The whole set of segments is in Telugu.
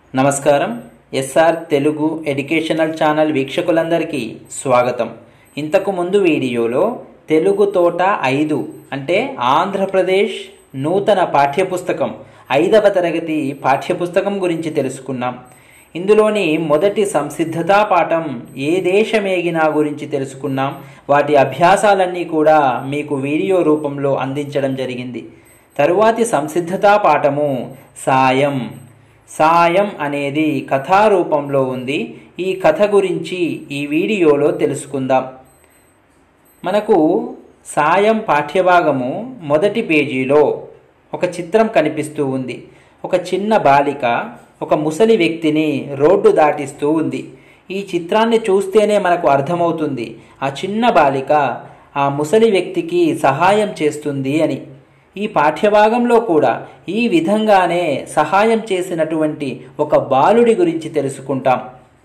నమస్కారం ఎస్ఆర్ తెలుగు ఎడ్యుకేషనల్ ఛానల్ వీక్షకులందరికీ స్వాగతం ఇంతకు ముందు వీడియోలో తెలుగు తోట ఐదు అంటే ఆంధ్రప్రదేశ్ నూతన పాఠ్యపుస్తకం ఐదవ తరగతి పాఠ్యపుస్తకం గురించి తెలుసుకున్నాం ఇందులోని మొదటి సంసిద్ధతా పాఠం ఏ దేశమేగినా గురించి తెలుసుకున్నాం వాటి అభ్యాసాలన్నీ కూడా మీకు వీడియో రూపంలో అందించడం జరిగింది తరువాతి సంసిద్ధతా పాఠము సాయం సాయం అనేది కథా రూపంలో ఉంది ఈ కథ గురించి ఈ వీడియోలో తెలుసుకుందాం మనకు సాయం పాఠ్యభాగము మొదటి పేజీలో ఒక చిత్రం కనిపిస్తూ ఉంది ఒక చిన్న బాలిక ఒక ముసలి వ్యక్తిని రోడ్డు దాటిస్తూ ఉంది ఈ చిత్రాన్ని చూస్తేనే మనకు అర్థమవుతుంది ఆ చిన్న బాలిక ఆ ముసలి వ్యక్తికి సహాయం చేస్తుంది అని ఈ పాఠ్యభాగంలో కూడా ఈ విధంగానే సహాయం చేసినటువంటి ఒక బాలుడి గురించి తెలుసుకుంటాం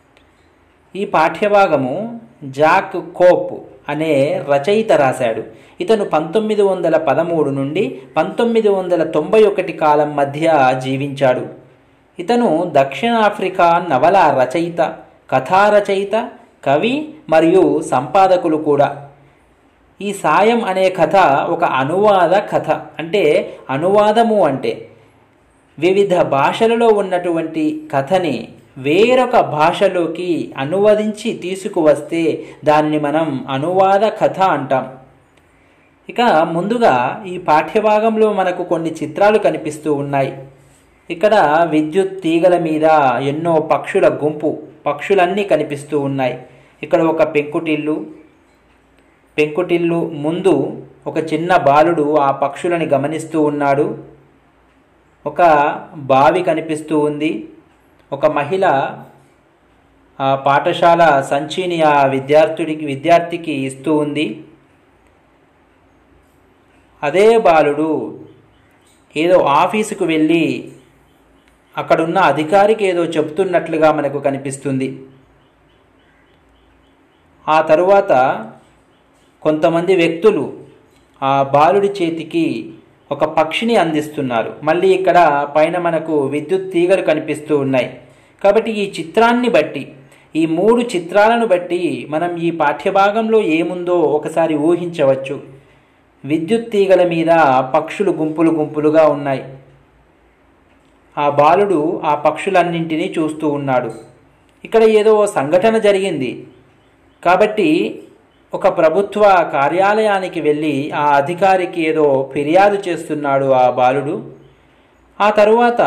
ఈ పాఠ్యభాగము జాక్ కోప్ అనే రచయిత రాశాడు ఇతను పంతొమ్మిది వందల పదమూడు నుండి పంతొమ్మిది వందల తొంభై ఒకటి కాలం మధ్య జీవించాడు ఇతను దక్షిణాఫ్రికా నవల రచయిత కథా రచయిత కవి మరియు సంపాదకులు కూడా ఈ సాయం అనే కథ ఒక అనువాద కథ అంటే అనువాదము అంటే వివిధ భాషలలో ఉన్నటువంటి కథని వేరొక భాషలోకి అనువదించి తీసుకువస్తే దాన్ని మనం అనువాద కథ అంటాం ఇక ముందుగా ఈ పాఠ్యభాగంలో మనకు కొన్ని చిత్రాలు కనిపిస్తూ ఉన్నాయి ఇక్కడ విద్యుత్ తీగల మీద ఎన్నో పక్షుల గుంపు పక్షులన్నీ కనిపిస్తూ ఉన్నాయి ఇక్కడ ఒక పెంకుటిల్లు పెంకుటిల్లు ముందు ఒక చిన్న బాలుడు ఆ పక్షులని గమనిస్తూ ఉన్నాడు ఒక బావి కనిపిస్తూ ఉంది ఒక మహిళ ఆ పాఠశాల సంచిని ఆ విద్యార్థుడికి విద్యార్థికి ఇస్తూ ఉంది అదే బాలుడు ఏదో ఆఫీసుకు వెళ్ళి అక్కడున్న అధికారికి ఏదో చెప్తున్నట్లుగా మనకు కనిపిస్తుంది ఆ తరువాత కొంతమంది వ్యక్తులు ఆ బాలుడి చేతికి ఒక పక్షిని అందిస్తున్నారు మళ్ళీ ఇక్కడ పైన మనకు విద్యుత్ తీగలు కనిపిస్తూ ఉన్నాయి కాబట్టి ఈ చిత్రాన్ని బట్టి ఈ మూడు చిత్రాలను బట్టి మనం ఈ పాఠ్యభాగంలో ఏముందో ఒకసారి ఊహించవచ్చు విద్యుత్ తీగల మీద పక్షులు గుంపులు గుంపులుగా ఉన్నాయి ఆ బాలుడు ఆ పక్షులన్నింటినీ చూస్తూ ఉన్నాడు ఇక్కడ ఏదో సంఘటన జరిగింది కాబట్టి ఒక ప్రభుత్వ కార్యాలయానికి వెళ్ళి ఆ అధికారికి ఏదో ఫిర్యాదు చేస్తున్నాడు ఆ బాలుడు ఆ తరువాత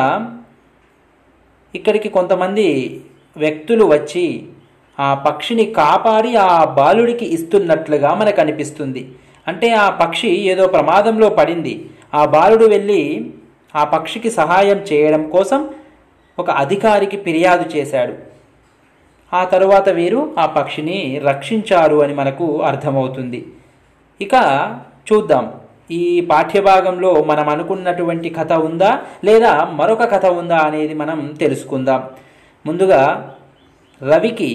ఇక్కడికి కొంతమంది వ్యక్తులు వచ్చి ఆ పక్షిని కాపాడి ఆ బాలుడికి ఇస్తున్నట్లుగా మనకు అనిపిస్తుంది అంటే ఆ పక్షి ఏదో ప్రమాదంలో పడింది ఆ బాలుడు వెళ్ళి ఆ పక్షికి సహాయం చేయడం కోసం ఒక అధికారికి ఫిర్యాదు చేశాడు ఆ తరువాత వీరు ఆ పక్షిని రక్షించారు అని మనకు అర్థమవుతుంది ఇక చూద్దాం ఈ పాఠ్యభాగంలో మనం అనుకున్నటువంటి కథ ఉందా లేదా మరొక కథ ఉందా అనేది మనం తెలుసుకుందాం ముందుగా రవికి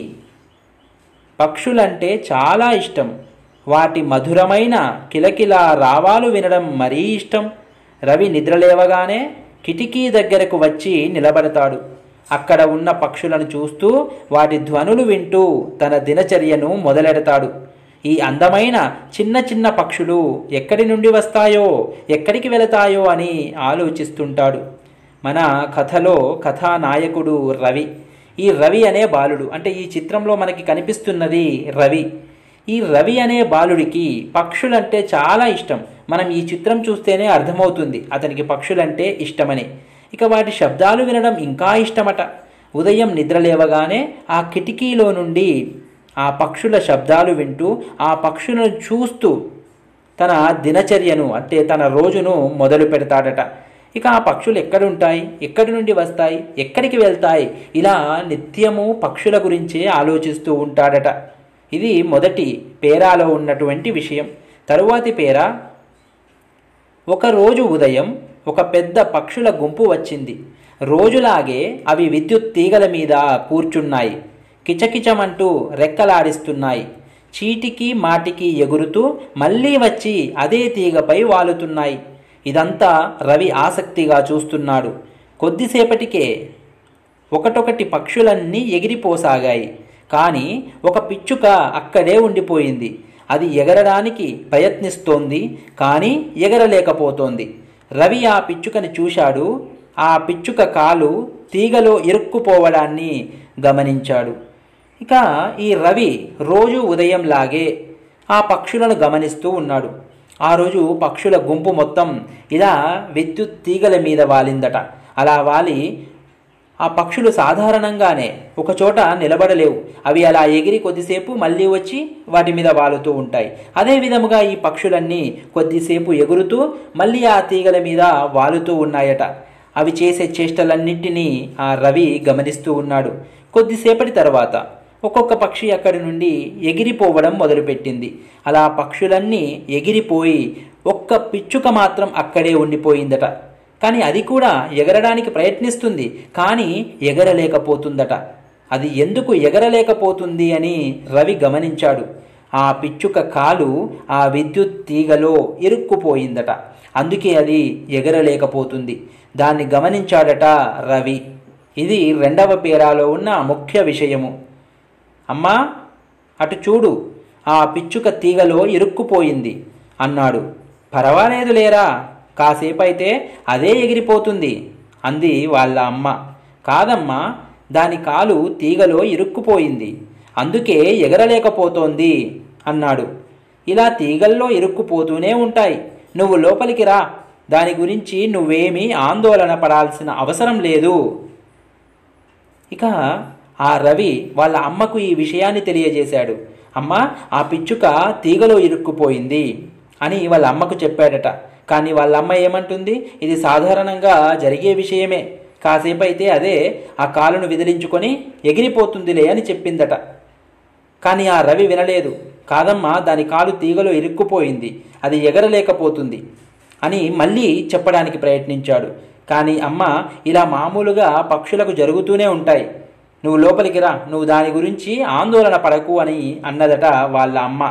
పక్షులంటే చాలా ఇష్టం వాటి మధురమైన కిలకిల రావాలు వినడం మరీ ఇష్టం రవి నిద్రలేవగానే కిటికీ దగ్గరకు వచ్చి నిలబడతాడు అక్కడ ఉన్న పక్షులను చూస్తూ వాటి ధ్వనులు వింటూ తన దినచర్యను మొదలెడతాడు ఈ అందమైన చిన్న చిన్న పక్షులు ఎక్కడి నుండి వస్తాయో ఎక్కడికి వెళతాయో అని ఆలోచిస్తుంటాడు మన కథలో కథానాయకుడు రవి ఈ రవి అనే బాలుడు అంటే ఈ చిత్రంలో మనకి కనిపిస్తున్నది రవి ఈ రవి అనే బాలుడికి పక్షులంటే చాలా ఇష్టం మనం ఈ చిత్రం చూస్తేనే అర్థమవుతుంది అతనికి పక్షులంటే ఇష్టమని ఇక వాటి శబ్దాలు వినడం ఇంకా ఇష్టమట ఉదయం నిద్రలేవగానే ఆ కిటికీలో నుండి ఆ పక్షుల శబ్దాలు వింటూ ఆ పక్షులను చూస్తూ తన దినచర్యను అంటే తన రోజును మొదలు పెడతాడట ఇక ఆ పక్షులు ఎక్కడుంటాయి ఎక్కడి నుండి వస్తాయి ఎక్కడికి వెళ్తాయి ఇలా నిత్యము పక్షుల గురించే ఆలోచిస్తూ ఉంటాడట ఇది మొదటి పేరాలో ఉన్నటువంటి విషయం తరువాతి పేర ఒకరోజు ఉదయం ఒక పెద్ద పక్షుల గుంపు వచ్చింది రోజులాగే అవి విద్యుత్ తీగల మీద కూర్చున్నాయి కిచకిచమంటూ రెక్కలాడిస్తున్నాయి చీటికి మాటికి ఎగురుతూ మళ్ళీ వచ్చి అదే తీగపై వాలుతున్నాయి ఇదంతా రవి ఆసక్తిగా చూస్తున్నాడు కొద్దిసేపటికే ఒకటొకటి పక్షులన్నీ ఎగిరిపోసాగాయి కానీ ఒక పిచ్చుక అక్కడే ఉండిపోయింది అది ఎగరడానికి ప్రయత్నిస్తోంది కానీ ఎగరలేకపోతోంది రవి ఆ పిచ్చుకని చూశాడు ఆ పిచ్చుక కాలు తీగలో ఇరుక్కుపోవడాన్ని గమనించాడు ఇక ఈ రవి రోజు ఉదయంలాగే ఆ పక్షులను గమనిస్తూ ఉన్నాడు ఆ రోజు పక్షుల గుంపు మొత్తం ఇలా విద్యుత్ తీగల మీద వాలిందట అలా వాలి ఆ పక్షులు సాధారణంగానే ఒకచోట నిలబడలేవు అవి అలా ఎగిరి కొద్దిసేపు మళ్ళీ వచ్చి వాటి మీద వాలుతూ ఉంటాయి అదే విధముగా ఈ పక్షులన్నీ కొద్దిసేపు ఎగురుతూ మళ్ళీ ఆ తీగల మీద వాలుతూ ఉన్నాయట అవి చేసే చేష్టలన్నింటినీ ఆ రవి గమనిస్తూ ఉన్నాడు కొద్దిసేపటి తర్వాత ఒక్కొక్క పక్షి అక్కడి నుండి ఎగిరిపోవడం మొదలుపెట్టింది అలా పక్షులన్నీ ఎగిరిపోయి ఒక్క పిచ్చుక మాత్రం అక్కడే ఉండిపోయిందట కానీ అది కూడా ఎగరడానికి ప్రయత్నిస్తుంది కానీ ఎగరలేకపోతుందట అది ఎందుకు ఎగరలేకపోతుంది అని రవి గమనించాడు ఆ పిచ్చుక కాలు ఆ విద్యుత్ తీగలో ఇరుక్కుపోయిందట అందుకే అది ఎగరలేకపోతుంది దాన్ని గమనించాడట రవి ఇది రెండవ పేరాలో ఉన్న ముఖ్య విషయము అమ్మా అటు చూడు ఆ పిచ్చుక తీగలో ఇరుక్కుపోయింది అన్నాడు పర్వాలేదు లేరా కాసేపైతే అదే ఎగిరిపోతుంది అంది వాళ్ళ అమ్మ కాదమ్మా దాని కాలు తీగలో ఇరుక్కుపోయింది అందుకే ఎగరలేకపోతోంది అన్నాడు ఇలా తీగల్లో ఇరుక్కుపోతూనే ఉంటాయి నువ్వు లోపలికి రా దాని గురించి నువ్వేమీ ఆందోళన పడాల్సిన అవసరం లేదు ఇక ఆ రవి వాళ్ళ అమ్మకు ఈ విషయాన్ని తెలియజేశాడు అమ్మ ఆ పిచ్చుక తీగలో ఇరుక్కుపోయింది అని వాళ్ళ అమ్మకు చెప్పాడట కానీ వాళ్ళ అమ్మ ఏమంటుంది ఇది సాధారణంగా జరిగే విషయమే కాసేపు అయితే అదే ఆ కాలును విదిలించుకొని ఎగిరిపోతుందిలే అని చెప్పిందట కానీ ఆ రవి వినలేదు కాదమ్మా దాని కాలు తీగలో ఇరుక్కుపోయింది అది ఎగరలేకపోతుంది అని మళ్ళీ చెప్పడానికి ప్రయత్నించాడు కానీ అమ్మ ఇలా మామూలుగా పక్షులకు జరుగుతూనే ఉంటాయి నువ్వు లోపలికి రా నువ్వు దాని గురించి ఆందోళన పడకు అని అన్నదట వాళ్ళ అమ్మ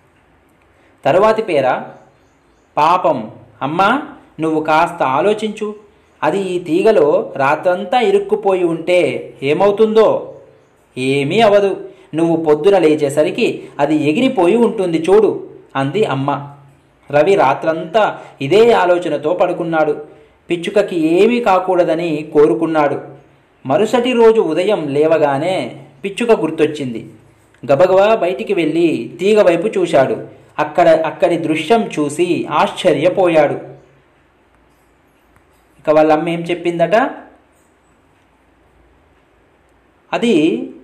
తరువాతి పేర పాపం అమ్మా నువ్వు కాస్త ఆలోచించు అది ఈ తీగలో రాత్రంతా ఇరుక్కుపోయి ఉంటే ఏమవుతుందో ఏమీ అవదు నువ్వు పొద్దున లేచేసరికి అది ఎగిరిపోయి ఉంటుంది చూడు అంది అమ్మ రవి రాత్రంతా ఇదే ఆలోచనతో పడుకున్నాడు పిచ్చుకకి ఏమీ కాకూడదని కోరుకున్నాడు మరుసటి రోజు ఉదయం లేవగానే పిచ్చుక గుర్తొచ్చింది గబగబా బయటికి వెళ్ళి తీగ వైపు చూశాడు అక్కడ అక్కడి దృశ్యం చూసి ఆశ్చర్యపోయాడు ఇక వాళ్ళ అమ్మ ఏం చెప్పిందట అది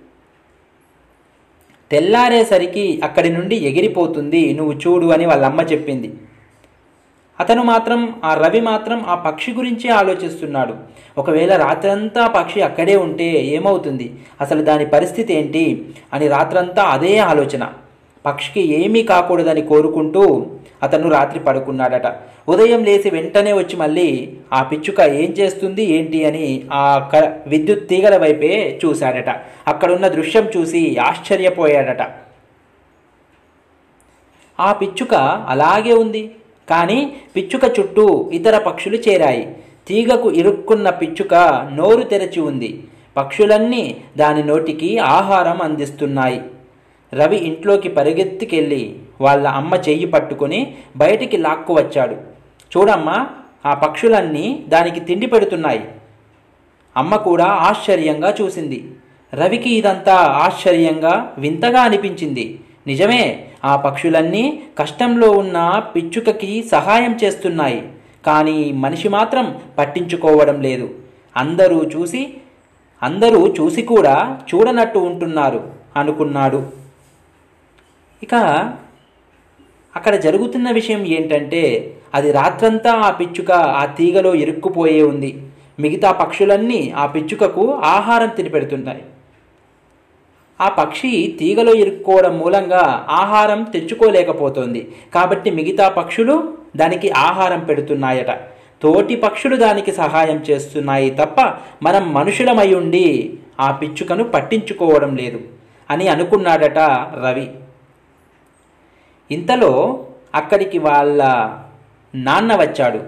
తెల్లారేసరికి అక్కడి నుండి ఎగిరిపోతుంది నువ్వు చూడు అని వాళ్ళ అమ్మ చెప్పింది అతను మాత్రం ఆ రవి మాత్రం ఆ పక్షి గురించే ఆలోచిస్తున్నాడు ఒకవేళ రాత్రంతా ఆ పక్షి అక్కడే ఉంటే ఏమవుతుంది అసలు దాని పరిస్థితి ఏంటి అని రాత్రంతా అదే ఆలోచన పక్షికి ఏమీ కాకూడదని కోరుకుంటూ అతను రాత్రి పడుకున్నాడట ఉదయం లేచి వెంటనే వచ్చి మళ్ళీ ఆ పిచ్చుక ఏం చేస్తుంది ఏంటి అని ఆ క విద్యుత్ తీగల వైపే చూశాడట అక్కడున్న దృశ్యం చూసి ఆశ్చర్యపోయాడట ఆ పిచ్చుక అలాగే ఉంది కానీ పిచ్చుక చుట్టూ ఇతర పక్షులు చేరాయి తీగకు ఇరుక్కున్న పిచ్చుక నోరు తెరచి ఉంది పక్షులన్నీ దాని నోటికి ఆహారం అందిస్తున్నాయి రవి ఇంట్లోకి పరిగెత్తికెళ్ళి వాళ్ళ అమ్మ చెయ్యి పట్టుకొని బయటికి లాక్కు వచ్చాడు చూడమ్మా ఆ పక్షులన్నీ దానికి తిండి పెడుతున్నాయి అమ్మ కూడా ఆశ్చర్యంగా చూసింది రవికి ఇదంతా ఆశ్చర్యంగా వింతగా అనిపించింది నిజమే ఆ పక్షులన్నీ కష్టంలో ఉన్న పిచ్చుకకి సహాయం చేస్తున్నాయి కానీ మనిషి మాత్రం పట్టించుకోవడం లేదు అందరూ చూసి అందరూ చూసి కూడా చూడనట్టు ఉంటున్నారు అనుకున్నాడు ఇక అక్కడ జరుగుతున్న విషయం ఏంటంటే అది రాత్రంతా ఆ పిచ్చుక ఆ తీగలో ఇరుక్కుపోయే ఉంది మిగతా పక్షులన్నీ ఆ పిచ్చుకకు ఆహారం తినిపెడుతున్నాయి ఆ పక్షి తీగలో ఇరుక్కోవడం మూలంగా ఆహారం తెచ్చుకోలేకపోతోంది కాబట్టి మిగతా పక్షులు దానికి ఆహారం పెడుతున్నాయట తోటి పక్షులు దానికి సహాయం చేస్తున్నాయి తప్ప మనం మనుషులమై ఉండి ఆ పిచ్చుకను పట్టించుకోవడం లేదు అని అనుకున్నాడట రవి ఇంతలో అక్కడికి వాళ్ళ నాన్న వచ్చాడు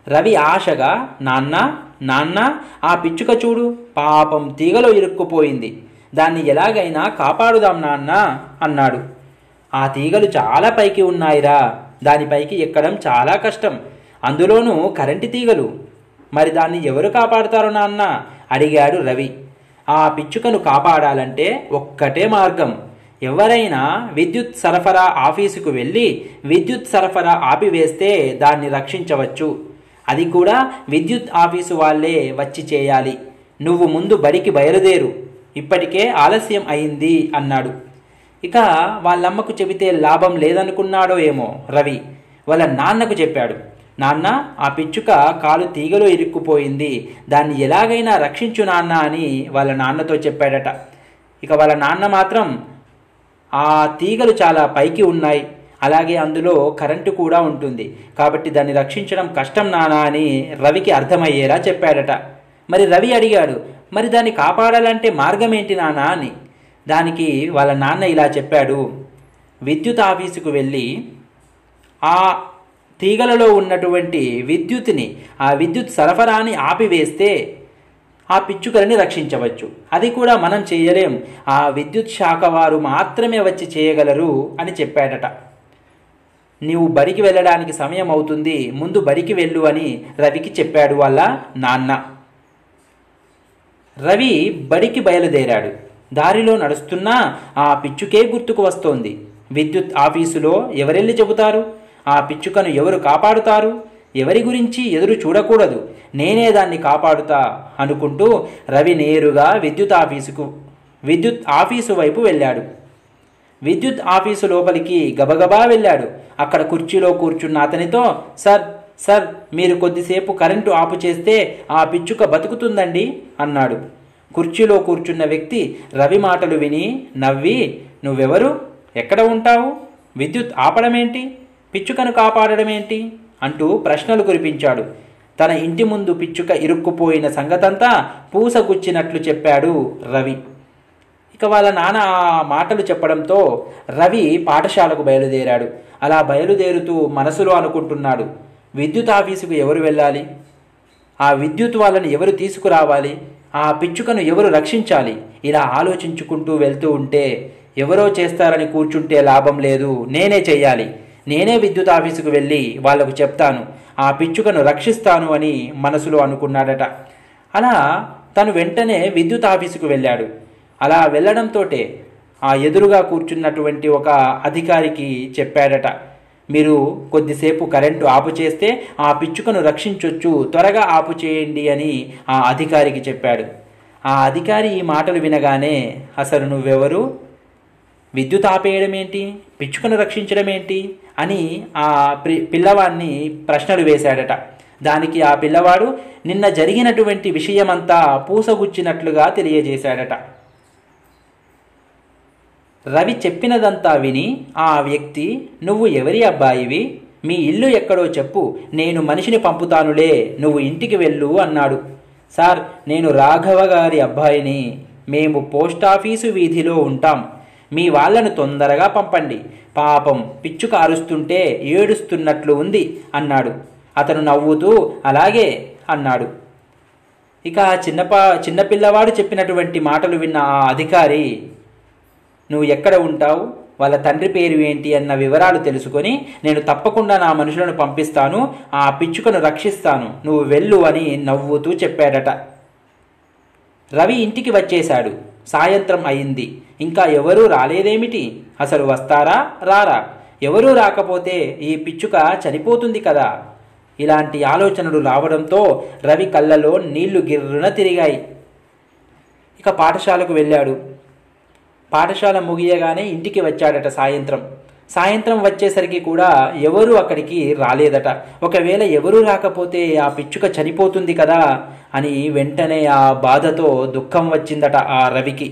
రవి ఆశగా నాన్న నాన్న ఆ పిచ్చుక చూడు పాపం తీగలో ఇరుక్కుపోయింది దాన్ని ఎలాగైనా కాపాడుదాం నాన్న అన్నాడు ఆ తీగలు చాలా పైకి ఉన్నాయిరా దానిపైకి ఎక్కడం చాలా కష్టం అందులోనూ కరెంటు తీగలు మరి దాన్ని ఎవరు కాపాడుతారు నాన్న అడిగాడు రవి ఆ పిచ్చుకను కాపాడాలంటే ఒక్కటే మార్గం ఎవరైనా విద్యుత్ సరఫరా ఆఫీసుకు వెళ్ళి విద్యుత్ సరఫరా ఆపివేస్తే దాన్ని రక్షించవచ్చు అది కూడా విద్యుత్ ఆఫీసు వాళ్ళే వచ్చి చేయాలి నువ్వు ముందు బడికి బయలుదేరు ఇప్పటికే ఆలస్యం అయింది అన్నాడు ఇక వాళ్ళమ్మకు చెబితే లాభం లేదనుకున్నాడో ఏమో రవి వాళ్ళ నాన్నకు చెప్పాడు నాన్న ఆ పిచ్చుక కాలు తీగలో ఇరుక్కుపోయింది దాన్ని ఎలాగైనా రక్షించు నాన్న అని వాళ్ళ నాన్నతో చెప్పాడట ఇక వాళ్ళ నాన్న మాత్రం ఆ తీగలు చాలా పైకి ఉన్నాయి అలాగే అందులో కరెంటు కూడా ఉంటుంది కాబట్టి దాన్ని రక్షించడం కష్టం నానా అని రవికి అర్థమయ్యేలా చెప్పాడట మరి రవి అడిగాడు మరి దాన్ని కాపాడాలంటే మార్గం ఏంటి నానా అని దానికి వాళ్ళ నాన్న ఇలా చెప్పాడు విద్యుత్ ఆఫీసుకు వెళ్ళి ఆ తీగలలో ఉన్నటువంటి విద్యుత్ని ఆ విద్యుత్ సరఫరాని ఆపివేస్తే ఆ పిచ్చుకలని రక్షించవచ్చు అది కూడా మనం చేయలేం ఆ విద్యుత్ శాఖ వారు మాత్రమే వచ్చి చేయగలరు అని చెప్పాడట నీవు బడికి వెళ్ళడానికి సమయం అవుతుంది ముందు బడికి వెళ్ళు అని రవికి చెప్పాడు వాళ్ళ నాన్న రవి బడికి బయలుదేరాడు దారిలో నడుస్తున్నా ఆ పిచ్చుకే గుర్తుకు వస్తోంది విద్యుత్ ఆఫీసులో ఎవరెళ్ళి చెబుతారు ఆ పిచ్చుకను ఎవరు కాపాడుతారు ఎవరి గురించి ఎదురు చూడకూడదు నేనే దాన్ని కాపాడుతా అనుకుంటూ రవి నేరుగా విద్యుత్ ఆఫీసుకు విద్యుత్ ఆఫీసు వైపు వెళ్ళాడు విద్యుత్ ఆఫీసు లోపలికి గబగబా వెళ్ళాడు అక్కడ కుర్చీలో కూర్చున్న అతనితో సార్ సార్ మీరు కొద్దిసేపు కరెంటు ఆపు చేస్తే ఆ పిచ్చుక బతుకుతుందండి అన్నాడు కుర్చీలో కూర్చున్న వ్యక్తి రవి మాటలు విని నవ్వి నువ్వెవరు ఎక్కడ ఉంటావు విద్యుత్ ఆపడమేంటి పిచ్చుకను కాపాడడమేంటి అంటూ ప్రశ్నలు కురిపించాడు తన ఇంటి ముందు పిచ్చుక ఇరుక్కుపోయిన సంగతంతా పూసగుచ్చినట్లు చెప్పాడు రవి ఇక వాళ్ళ నాన్న ఆ మాటలు చెప్పడంతో రవి పాఠశాలకు బయలుదేరాడు అలా బయలుదేరుతూ మనసులో అనుకుంటున్నాడు విద్యుత్ ఆఫీసుకు ఎవరు వెళ్ళాలి ఆ విద్యుత్ వాళ్ళని ఎవరు తీసుకురావాలి ఆ పిచ్చుకను ఎవరు రక్షించాలి ఇలా ఆలోచించుకుంటూ వెళ్తూ ఉంటే ఎవరో చేస్తారని కూర్చుంటే లాభం లేదు నేనే చెయ్యాలి నేనే విద్యుత్ ఆఫీసుకు వెళ్ళి వాళ్లకు చెప్తాను ఆ పిచ్చుకను రక్షిస్తాను అని మనసులో అనుకున్నాడట అలా తను వెంటనే విద్యుత్ ఆఫీసుకు వెళ్ళాడు అలా వెళ్ళడంతోటే ఆ ఎదురుగా కూర్చున్నటువంటి ఒక అధికారికి చెప్పాడట మీరు కొద్దిసేపు కరెంటు ఆపు చేస్తే ఆ పిచ్చుకను రక్షించొచ్చు త్వరగా ఆపు చేయండి అని ఆ అధికారికి చెప్పాడు ఆ అధికారి ఈ మాటలు వినగానే అసలు నువ్వెవరు విద్యుత్ ఆపేయడం ఏంటి పిచ్చుకను రక్షించడం ఏంటి అని ఆ పి- పిల్లవాడిని ప్రశ్నలు వేశాడట దానికి ఆ పిల్లవాడు నిన్న జరిగినటువంటి విషయమంతా పూసగుచ్చినట్లుగా తెలియజేశాడట రవి చెప్పినదంతా విని ఆ వ్యక్తి నువ్వు ఎవరి అబ్బాయివి మీ ఇల్లు ఎక్కడో చెప్పు నేను మనిషిని పంపుతానులే నువ్వు ఇంటికి వెళ్ళు అన్నాడు సార్ నేను రాఘవ గారి అబ్బాయిని మేము పోస్టాఫీసు వీధిలో ఉంటాం మీ వాళ్ళను తొందరగా పంపండి పాపం పిచ్చుక అరుస్తుంటే ఏడుస్తున్నట్లు ఉంది అన్నాడు అతను నవ్వుతూ అలాగే అన్నాడు ఇక ఆ చిన్నప చిన్నపిల్లవాడు చెప్పినటువంటి మాటలు విన్న ఆ అధికారి నువ్వు ఎక్కడ ఉంటావు వాళ్ళ తండ్రి పేరు ఏంటి అన్న వివరాలు తెలుసుకొని నేను తప్పకుండా నా మనుషులను పంపిస్తాను ఆ పిచ్చుకను రక్షిస్తాను నువ్వు వెళ్ళు అని నవ్వుతూ చెప్పాడట రవి ఇంటికి వచ్చేశాడు సాయంత్రం అయింది ఇంకా ఎవరూ రాలేదేమిటి అసలు వస్తారా రారా ఎవరూ రాకపోతే ఈ పిచ్చుక చనిపోతుంది కదా ఇలాంటి ఆలోచనలు రావడంతో రవి కళ్ళలో నీళ్లు గిర్రున తిరిగాయి ఇక పాఠశాలకు వెళ్ళాడు పాఠశాల ముగియగానే ఇంటికి వచ్చాడట సాయంత్రం సాయంత్రం వచ్చేసరికి కూడా ఎవరూ అక్కడికి రాలేదట ఒకవేళ ఎవరూ రాకపోతే ఆ పిచ్చుక చనిపోతుంది కదా అని వెంటనే ఆ బాధతో దుఃఖం వచ్చిందట ఆ రవికి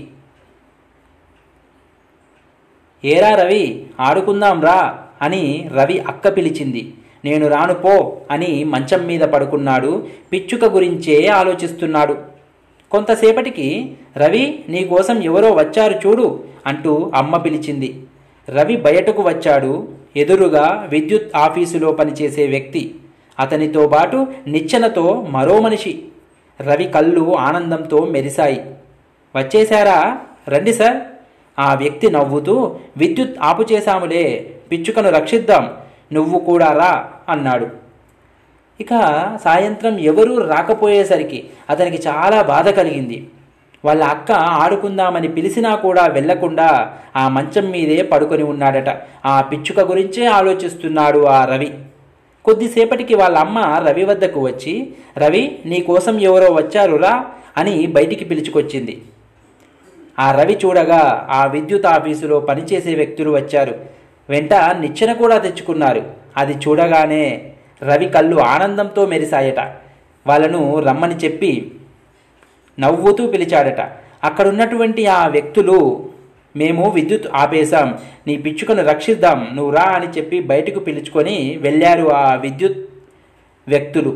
ఏరా రవి ఆడుకుందాం రా అని రవి అక్క పిలిచింది నేను రాను పో అని మంచం మీద పడుకున్నాడు పిచ్చుక గురించే ఆలోచిస్తున్నాడు కొంతసేపటికి రవి నీకోసం ఎవరో వచ్చారు చూడు అంటూ అమ్మ పిలిచింది రవి బయటకు వచ్చాడు ఎదురుగా విద్యుత్ ఆఫీసులో పనిచేసే వ్యక్తి అతనితో పాటు నిచ్చెనతో మరో మనిషి రవి కళ్ళు ఆనందంతో మెరిశాయి వచ్చేశారా రండి సార్ ఆ వ్యక్తి నవ్వుతూ విద్యుత్ ఆపు చేశాములే పిచ్చుకను రక్షిద్దాం నువ్వు కూడా రా అన్నాడు ఇక సాయంత్రం ఎవరూ రాకపోయేసరికి అతనికి చాలా బాధ కలిగింది వాళ్ళ అక్క ఆడుకుందామని పిలిచినా కూడా వెళ్లకుండా ఆ మంచం మీదే పడుకొని ఉన్నాడట ఆ పిచ్చుక గురించే ఆలోచిస్తున్నాడు ఆ రవి కొద్దిసేపటికి వాళ్ళ అమ్మ రవి వద్దకు వచ్చి రవి నీ కోసం ఎవరో వచ్చారురా అని బయటికి పిలుచుకొచ్చింది ఆ రవి చూడగా ఆ విద్యుత్ ఆఫీసులో పనిచేసే వ్యక్తులు వచ్చారు వెంట నిచ్చెన కూడా తెచ్చుకున్నారు అది చూడగానే రవి కళ్ళు ఆనందంతో మెరిశాయట వాళ్ళను రమ్మని చెప్పి నవ్వుతూ పిలిచాడట అక్కడున్నటువంటి ఆ వ్యక్తులు మేము విద్యుత్ ఆపేశాం నీ పిచ్చుకను రక్షిద్దాం నువ్వు రా అని చెప్పి బయటకు పిలుచుకొని వెళ్ళారు ఆ విద్యుత్ వ్యక్తులు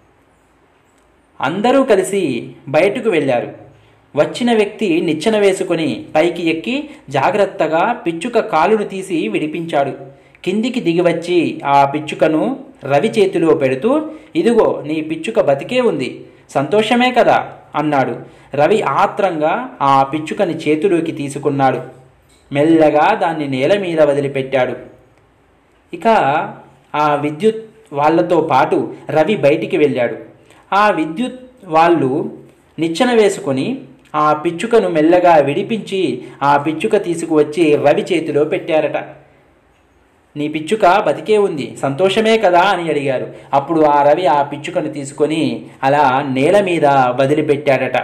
అందరూ కలిసి బయటకు వెళ్ళారు వచ్చిన వ్యక్తి నిచ్చెన వేసుకొని పైకి ఎక్కి జాగ్రత్తగా పిచ్చుక కాలును తీసి విడిపించాడు కిందికి దిగివచ్చి ఆ పిచ్చుకను రవి చేతిలో పెడుతూ ఇదిగో నీ పిచ్చుక బతికే ఉంది సంతోషమే కదా అన్నాడు రవి ఆత్రంగా ఆ పిచ్చుకని చేతిలోకి తీసుకున్నాడు మెల్లగా దాన్ని నేల మీద వదిలిపెట్టాడు ఇక ఆ విద్యుత్ వాళ్ళతో పాటు రవి బయటికి వెళ్ళాడు ఆ విద్యుత్ వాళ్ళు నిచ్చెన వేసుకొని ఆ పిచ్చుకను మెల్లగా విడిపించి ఆ పిచ్చుక తీసుకువచ్చి రవి చేతిలో పెట్టారట నీ పిచ్చుక బతికే ఉంది సంతోషమే కదా అని అడిగారు అప్పుడు ఆ రవి ఆ పిచ్చుకను తీసుకొని అలా నేల మీద వదిలిపెట్టాడట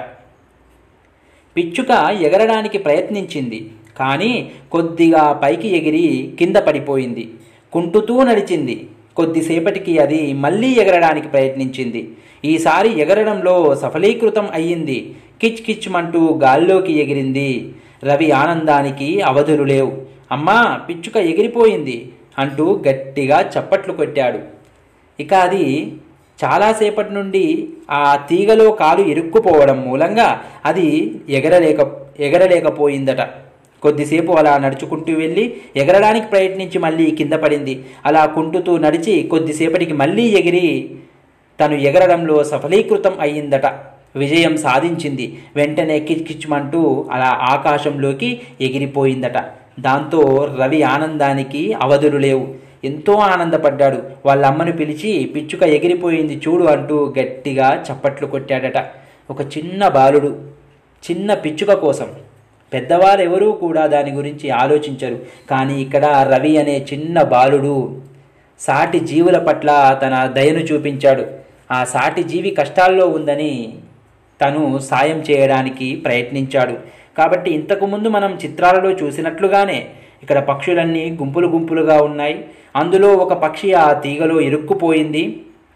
పిచ్చుక ఎగరడానికి ప్రయత్నించింది కానీ కొద్దిగా పైకి ఎగిరి కింద పడిపోయింది కుంటుతూ నడిచింది కొద్దిసేపటికి అది మళ్ళీ ఎగరడానికి ప్రయత్నించింది ఈసారి ఎగరడంలో సఫలీకృతం అయ్యింది కిచ్ కిచ్మంటూ గాల్లోకి ఎగిరింది రవి ఆనందానికి అవధులు లేవు అమ్మా పిచ్చుక ఎగిరిపోయింది అంటూ గట్టిగా చప్పట్లు కొట్టాడు ఇక అది చాలాసేపటి నుండి ఆ తీగలో కాలు ఇరుక్కుపోవడం మూలంగా అది ఎగరలేక ఎగరలేకపోయిందట కొద్దిసేపు అలా నడుచుకుంటూ వెళ్ళి ఎగరడానికి ప్రయత్నించి మళ్ళీ కింద పడింది అలా కుంటుతూ నడిచి కొద్దిసేపటికి మళ్ళీ ఎగిరి తను ఎగరడంలో సఫలీకృతం అయ్యిందట విజయం సాధించింది వెంటనే కిచ్కిచ్మంటూ అలా ఆకాశంలోకి ఎగిరిపోయిందట దాంతో రవి ఆనందానికి అవధులు లేవు ఎంతో ఆనందపడ్డాడు వాళ్ళ అమ్మను పిలిచి పిచ్చుక ఎగిరిపోయింది చూడు అంటూ గట్టిగా చప్పట్లు కొట్టాడట ఒక చిన్న బాలుడు చిన్న పిచ్చుక కోసం పెద్దవారు ఎవరూ కూడా దాని గురించి ఆలోచించరు కానీ ఇక్కడ రవి అనే చిన్న బాలుడు సాటి జీవుల పట్ల తన దయను చూపించాడు ఆ సాటి జీవి కష్టాల్లో ఉందని తను సాయం చేయడానికి ప్రయత్నించాడు కాబట్టి ఇంతకుముందు మనం చిత్రాలలో చూసినట్లుగానే ఇక్కడ పక్షులన్నీ గుంపులు గుంపులుగా ఉన్నాయి అందులో ఒక పక్షి ఆ తీగలో ఇరుక్కుపోయింది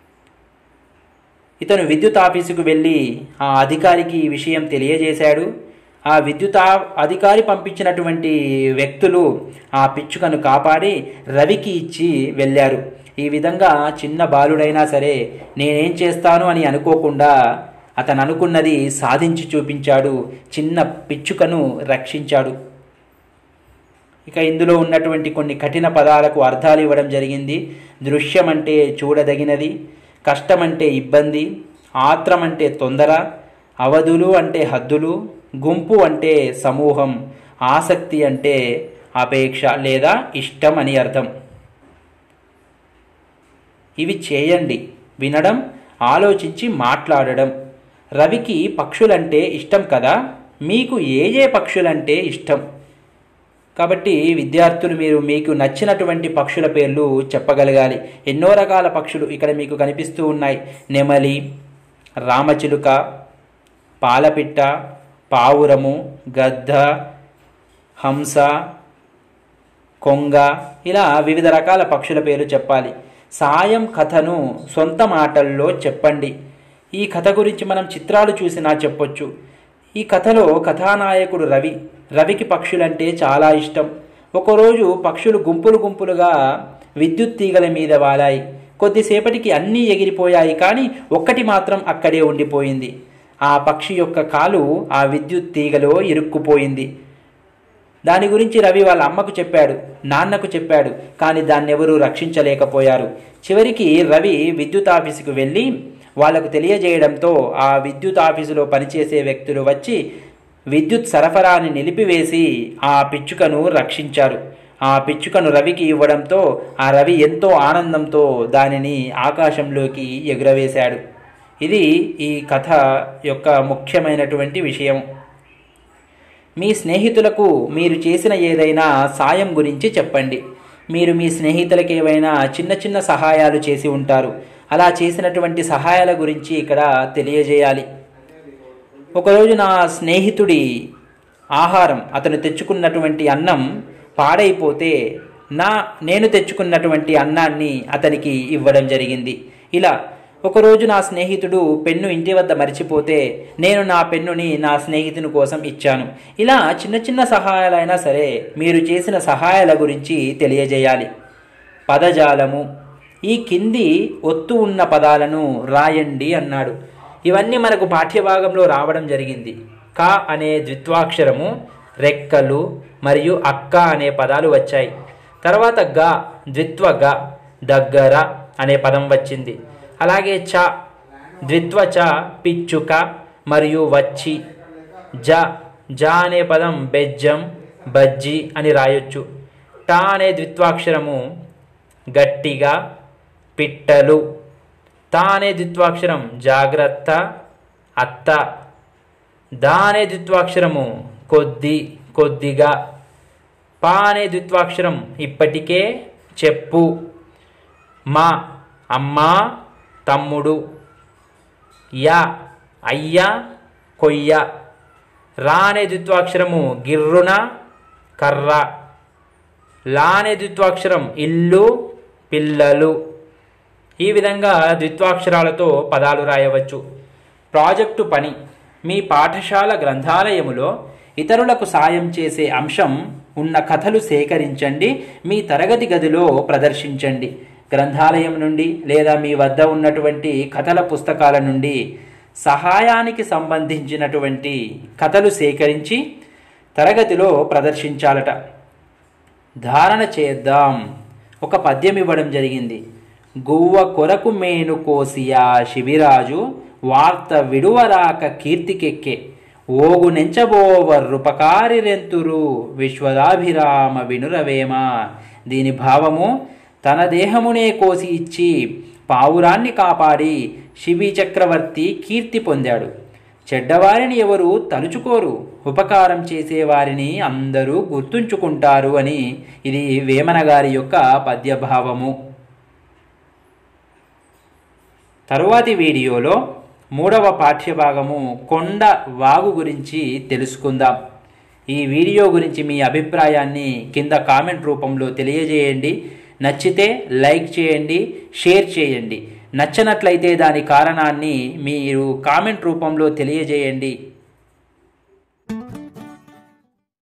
ఇతను విద్యుత్ ఆఫీసుకు వెళ్ళి ఆ అధికారికి ఈ విషయం తెలియజేశాడు ఆ విద్యుత్ ఆ- అధికారి పంపించినటువంటి వ్యక్తులు ఆ పిచ్చుకను కాపాడి రవికి ఇచ్చి వెళ్ళారు ఈ విధంగా చిన్న బాలుడైనా సరే నేనేం చేస్తాను అని అనుకోకుండా అతను అనుకున్నది సాధించి చూపించాడు చిన్న పిచ్చుకను రక్షించాడు ఇక ఇందులో ఉన్నటువంటి కొన్ని కఠిన పదాలకు అర్థాలు ఇవ్వడం జరిగింది దృశ్యం అంటే చూడదగినది కష్టం అంటే ఇబ్బంది ఆత్రం అంటే తొందర అవధులు అంటే హద్దులు గుంపు అంటే సమూహం ఆసక్తి అంటే అపేక్ష లేదా ఇష్టం అని అర్థం ఇవి చేయండి వినడం ఆలోచించి మాట్లాడడం రవికి పక్షులంటే ఇష్టం కదా మీకు ఏ ఏ పక్షులంటే ఇష్టం కాబట్టి విద్యార్థులు మీరు మీకు నచ్చినటువంటి పక్షుల పేర్లు చెప్పగలగాలి ఎన్నో రకాల పక్షులు ఇక్కడ మీకు కనిపిస్తూ ఉన్నాయి నెమలి రామచిలుక పాలపిట్ట పావురము గద్ద హంస కొంగ ఇలా వివిధ రకాల పక్షుల పేర్లు చెప్పాలి సాయం కథను సొంత మాటల్లో చెప్పండి ఈ కథ గురించి మనం చిత్రాలు చూసినా చెప్పొచ్చు ఈ కథలో కథానాయకుడు రవి రవికి పక్షులంటే చాలా ఇష్టం ఒకరోజు పక్షులు గుంపులు గుంపులుగా విద్యుత్ తీగల మీద వాలాయి కొద్దిసేపటికి అన్నీ ఎగిరిపోయాయి కానీ ఒక్కటి మాత్రం అక్కడే ఉండిపోయింది ఆ పక్షి యొక్క కాలు ఆ విద్యుత్ తీగలో ఇరుక్కుపోయింది దాని గురించి రవి వాళ్ళ అమ్మకు చెప్పాడు నాన్నకు చెప్పాడు కానీ దాన్ని ఎవరూ రక్షించలేకపోయారు చివరికి రవి విద్యుత్ ఆఫీసుకు వెళ్ళి వాళ్లకు తెలియజేయడంతో ఆ విద్యుత్ ఆఫీసులో పనిచేసే వ్యక్తులు వచ్చి విద్యుత్ సరఫరాని నిలిపివేసి ఆ పిచ్చుకను రక్షించారు ఆ పిచ్చుకను రవికి ఇవ్వడంతో ఆ రవి ఎంతో ఆనందంతో దానిని ఆకాశంలోకి ఎగురవేశాడు ఇది ఈ కథ యొక్క ముఖ్యమైనటువంటి విషయం మీ స్నేహితులకు మీరు చేసిన ఏదైనా సాయం గురించి చెప్పండి మీరు మీ స్నేహితులకు ఏవైనా చిన్న చిన్న సహాయాలు చేసి ఉంటారు అలా చేసినటువంటి సహాయాల గురించి ఇక్కడ తెలియజేయాలి ఒకరోజు నా స్నేహితుడి ఆహారం అతను తెచ్చుకున్నటువంటి అన్నం పాడైపోతే నా నేను తెచ్చుకున్నటువంటి అన్నాన్ని అతనికి ఇవ్వడం జరిగింది ఇలా ఒకరోజు నా స్నేహితుడు పెన్ను ఇంటి వద్ద మర్చిపోతే నేను నా పెన్నుని నా స్నేహితుని కోసం ఇచ్చాను ఇలా చిన్న చిన్న సహాయాలైనా సరే మీరు చేసిన సహాయాల గురించి తెలియజేయాలి పదజాలము ఈ కింది ఒత్తు ఉన్న పదాలను రాయండి అన్నాడు ఇవన్నీ మనకు పాఠ్యభాగంలో రావడం జరిగింది క అనే ద్విత్వాక్షరము రెక్కలు మరియు అక్క అనే పదాలు వచ్చాయి తర్వాత గ ద్విత్వ గ దగ్గర అనే పదం వచ్చింది అలాగే చ ద్విత్వ చ పిచ్చుక మరియు వచ్చి జ జ అనే పదం బెజ్జం బజ్జి అని రాయొచ్చు ట అనే ద్విత్వాక్షరము గట్టిగా పిట్టలు తా అనే ద్విత్వాక్షరం జాగ్రత్త అత్త దా అనే ద్విత్వాక్షరము కొద్ది కొద్దిగా పా అనే ద్విత్వాక్షరం ఇప్పటికే చెప్పు మా అమ్మ తమ్ముడు యా అయ్య కొయ్య రా అనే ద్విత్వాక్షరము గిర్రున కర్ర లా అనే ద్విత్వాక్షరం ఇల్లు పిల్లలు ఈ విధంగా ద్విత్వాక్షరాలతో పదాలు రాయవచ్చు ప్రాజెక్టు పని మీ పాఠశాల గ్రంథాలయములో ఇతరులకు సాయం చేసే అంశం ఉన్న కథలు సేకరించండి మీ తరగతి గదిలో ప్రదర్శించండి గ్రంథాలయం నుండి లేదా మీ వద్ద ఉన్నటువంటి కథల పుస్తకాల నుండి సహాయానికి సంబంధించినటువంటి కథలు సేకరించి తరగతిలో ప్రదర్శించాలట ధారణ చేద్దాం ఒక పద్యం ఇవ్వడం జరిగింది గువ్వ కొరకు మేను కోసియా శిబిరాజు వార్త విడువరాక కీర్తికెక్కే ఓగు నెంచబోవర్రుపకారి రెంతురు విశ్వదాభిరామ వినురవేమ దీని భావము తన దేహమునే కోసి ఇచ్చి పావురాన్ని కాపాడి శిబి చక్రవర్తి కీర్తి పొందాడు చెడ్డవారిని ఎవరు తలుచుకోరు ఉపకారం చేసేవారిని అందరూ గుర్తుంచుకుంటారు అని ఇది వేమన గారి యొక్క పద్యభావము తరువాతి వీడియోలో మూడవ పాఠ్యభాగము కొండ వాగు గురించి తెలుసుకుందాం ఈ వీడియో గురించి మీ అభిప్రాయాన్ని కింద కామెంట్ రూపంలో తెలియజేయండి నచ్చితే లైక్ చేయండి షేర్ చేయండి నచ్చనట్లయితే దాని కారణాన్ని మీరు కామెంట్ రూపంలో తెలియజేయండి